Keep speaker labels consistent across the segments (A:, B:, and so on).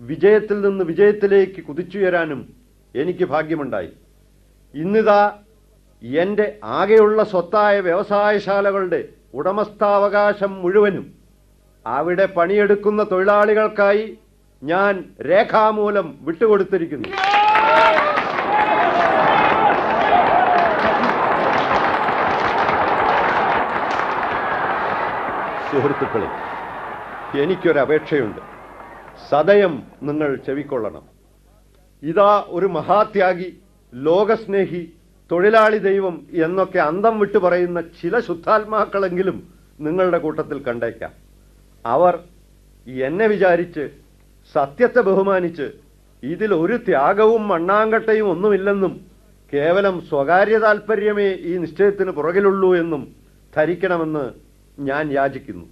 A: വിജയത്തിൽ നിന്ന് വിജയത്തിലേക്ക് കുതിച്ചുയരാനും എനിക്ക് ഭാഗ്യമുണ്ടായി ഇന്നിതാ എൻ്റെ ആകെയുള്ള സ്വത്തായ വ്യവസായശാലകളുടെ ഉടമസ്ഥാവകാശം മുഴുവനും അവിടെ പണിയെടുക്കുന്ന തൊഴിലാളികൾക്കായി ഞാൻ രേഖാമൂലം വിട്ടുകൊടുത്തിരിക്കുന്നു സുഹൃത്തുക്കളെ എനിക്കൊരപേക്ഷയുണ്ട് സദയം നിങ്ങൾ ചെവിക്കൊള്ളണം ഇതാ ഒരു മഹാത്യാഗി ലോകസ്നേഹി തൊഴിലാളി ദൈവം എന്നൊക്കെ അന്തം വിട്ടു പറയുന്ന ചില ശുദ്ധാത്മാക്കളെങ്കിലും നിങ്ങളുടെ കൂട്ടത്തിൽ കണ്ടേക്കാം അവർ എന്നെ വിചാരിച്ച് സത്യത്തെ ബഹുമാനിച്ച് ഇതിൽ ഒരു ത്യാഗവും മണ്ണാങ്കട്ടയും ഒന്നുമില്ലെന്നും കേവലം സ്വകാര്യ താൽപ്പര്യമേ ഈ നിശ്ചയത്തിന് പുറകിലുള്ളൂ എന്നും ധരിക്കണമെന്ന് ഞാൻ യാചിക്കുന്നു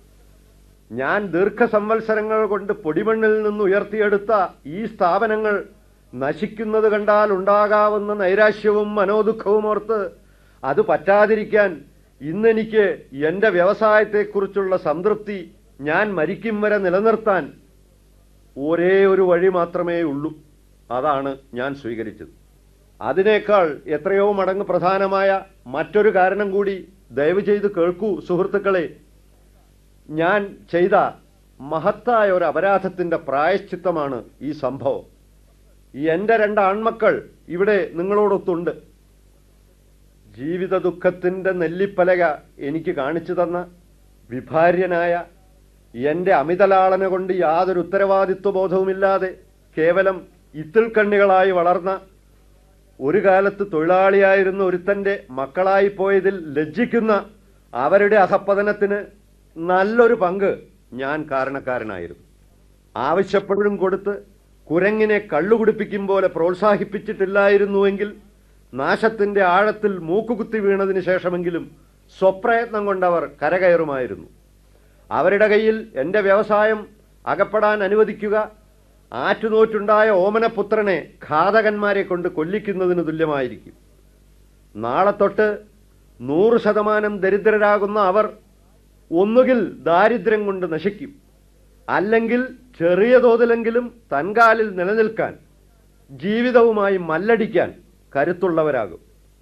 A: ഞാൻ ദീർഘസംവത്സരങ്ങൾ കൊണ്ട് പൊടിമണ്ണിൽ നിന്ന് ഉയർത്തിയെടുത്ത ഈ സ്ഥാപനങ്ങൾ നശിക്കുന്നത് കണ്ടാൽ ഉണ്ടാകാവുന്ന നൈരാശ്യവും മനോദുഃഖവും ഓർത്ത് അത് പറ്റാതിരിക്കാൻ ഇന്നെനിക്ക് എൻ്റെ വ്യവസായത്തെക്കുറിച്ചുള്ള സംതൃപ്തി ഞാൻ മരിക്കും വരെ നിലനിർത്താൻ ഒരേ ഒരു വഴി മാത്രമേ ഉള്ളൂ അതാണ് ഞാൻ സ്വീകരിച്ചത് അതിനേക്കാൾ എത്രയോ മടങ്ങ് പ്രധാനമായ മറ്റൊരു കാരണം കൂടി ദയവ് ചെയ്ത് കേൾക്കൂ സുഹൃത്തുക്കളെ ഞാൻ ചെയ്ത മഹത്തായ ഒരു അപരാധത്തിന്റെ പ്രായശ്ചിത്തമാണ് ഈ സംഭവം എൻ്റെ രണ്ട് ആൺമക്കൾ ഇവിടെ നിങ്ങളോടൊത്തുണ്ട് ജീവിത ദുഃഖത്തിന്റെ നെല്ലിപ്പലക എനിക്ക് കാണിച്ചു തന്ന വിഭാര്യനായ എൻ്റെ അമിതലാളന കൊണ്ട് യാതൊരു ഉത്തരവാദിത്വ ബോധവുമില്ലാതെ കേവലം ഇത്തിൽക്കണ്ണികളായി വളർന്ന ഒരു കാലത്ത് തൊഴിലാളിയായിരുന്ന ഒരുത്തന്റെ മക്കളായി പോയതിൽ ലജ്ജിക്കുന്ന അവരുടെ അധപ്പതനത്തിന് നല്ലൊരു പങ്ക് ഞാൻ കാരണക്കാരനായിരുന്നു ആവശ്യപ്പെടും കൊടുത്ത് കുരങ്ങിനെ കള്ളുകുടിപ്പിക്കും പോലെ പ്രോത്സാഹിപ്പിച്ചിട്ടില്ലായിരുന്നുവെങ്കിൽ നാശത്തിന്റെ ആഴത്തിൽ മൂക്കുകുത്തി വീണതിന് ശേഷമെങ്കിലും സ്വപ്രയത്നം കൊണ്ടവർ കരകയറുമായിരുന്നു അവരുടെ കയ്യിൽ എൻ്റെ വ്യവസായം അകപ്പെടാൻ അനുവദിക്കുക ആറ്റുനോറ്റുണ്ടായ ഓമനപുത്രനെ ഘാതകന്മാരെ കൊണ്ട് കൊല്ലിക്കുന്നതിന് തുല്യമായിരിക്കും നാളെ തൊട്ട് നൂറ് ശതമാനം ദരിദ്രരാകുന്ന അവർ ഒന്നുകിൽ ദാരിദ്ര്യം കൊണ്ട് നശിക്കും അല്ലെങ്കിൽ ചെറിയ തോതിലെങ്കിലും തൻകാലിൽ നിലനിൽക്കാൻ ജീവിതവുമായി മല്ലടിക്കാൻ കരുത്തുള്ളവരാകും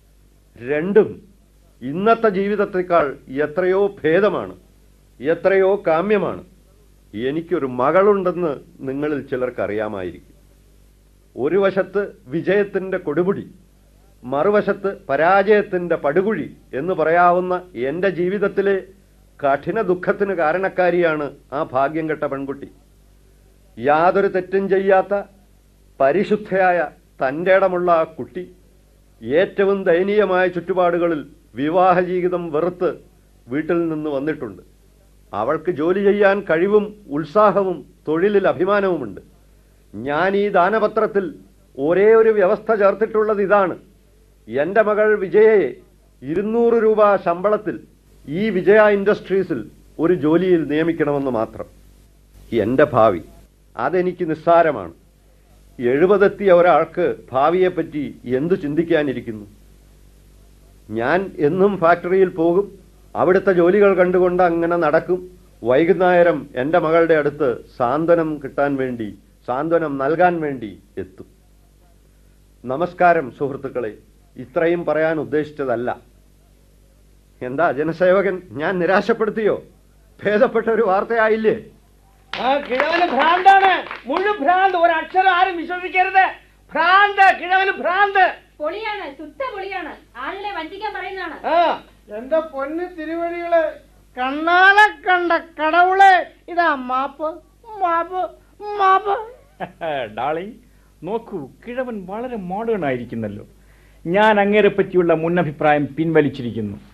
A: രണ്ടും ഇന്നത്തെ ജീവിതത്തെക്കാൾ എത്രയോ ഭേദമാണ് എത്രയോ കാമ്യമാണ് എനിക്കൊരു മകളുണ്ടെന്ന് നിങ്ങളിൽ ചിലർക്ക് അറിയാമായിരിക്കും ഒരു വശത്ത് വിജയത്തിന്റെ കൊടുമുടി മറുവശത്ത് പരാജയത്തിന്റെ പടുകുഴി എന്ന് പറയാവുന്ന എൻ്റെ ജീവിതത്തിലെ കഠിന ദുഃഖത്തിന് കാരണക്കാരിയാണ് ആ ഭാഗ്യം കെട്ട പെൺകുട്ടി യാതൊരു തെറ്റും ചെയ്യാത്ത പരിശുദ്ധയായ തൻ്റെ ഇടമുള്ള ആ കുട്ടി ഏറ്റവും ദയനീയമായ ചുറ്റുപാടുകളിൽ വിവാഹ ജീവിതം വെറുത്ത് വീട്ടിൽ നിന്ന് വന്നിട്ടുണ്ട് അവൾക്ക് ജോലി ചെയ്യാൻ കഴിവും ഉത്സാഹവും തൊഴിലിൽ അഭിമാനവുമുണ്ട് ഞാൻ ഈ ദാനപത്രത്തിൽ ഒരേ ഒരു വ്യവസ്ഥ ചേർത്തിട്ടുള്ളത് ഇതാണ് എൻ്റെ മകൾ വിജയയെ ഇരുന്നൂറ് രൂപ ശമ്പളത്തിൽ ഈ വിജയ ഇൻഡസ്ട്രീസിൽ ഒരു ജോലിയിൽ നിയമിക്കണമെന്ന് മാത്രം എൻ്റെ ഭാവി അതെനിക്ക് നിസ്സാരമാണ് എഴുപതെത്തിയ ഒരാൾക്ക് ഭാവിയെപ്പറ്റി എന്തു ചിന്തിക്കാനിരിക്കുന്നു ഞാൻ എന്നും ഫാക്ടറിയിൽ പോകും അവിടുത്തെ ജോലികൾ കണ്ടുകൊണ്ട് അങ്ങനെ നടക്കും വൈകുന്നേരം എൻ്റെ മകളുടെ അടുത്ത് സാന്ത്വനം കിട്ടാൻ വേണ്ടി സാന്ത്വനം നൽകാൻ വേണ്ടി എത്തും നമസ്കാരം സുഹൃത്തുക്കളെ ഇത്രയും പറയാൻ ഉദ്ദേശിച്ചതല്ല എന്താ ജനസേവകൻ ഞാൻ നിരാശപ്പെടുത്തിയോ ഭേദപ്പെട്ട ഒരു വാർത്തയായില്ലേ
B: ആ കിഴവന് ഭ്രാന്താണ് മുഴു ഭ്രാന്ത് ഒരക്ഷരം ആരും വിശ്വസിക്കരുത് ഭ്രാന്ത് കിഴവന് ഭ്രാന്ത്
C: പൊളിയാണ് ശുദ്ധ പൊളിയാണ് ആളുകളെ വഞ്ചിക്കാൻ പറയുന്നതാണ്
B: ആ എന്റെ പൊന്ന് തിരുവഴികള് കണ്ണാലെ കണ്ട കടവുളെ ഇതാ മാപ്പ് മാപ്പ് മാപ്പ്
D: ഡാളിങ് നോക്കൂ കിഴവൻ വളരെ മോഡേൺ ആയിരിക്കുന്നല്ലോ ഞാൻ അങ്ങേരെ പറ്റിയുള്ള മുന്നഭിപ്രായം പിൻവലിച്ചിരിക്കുന്നു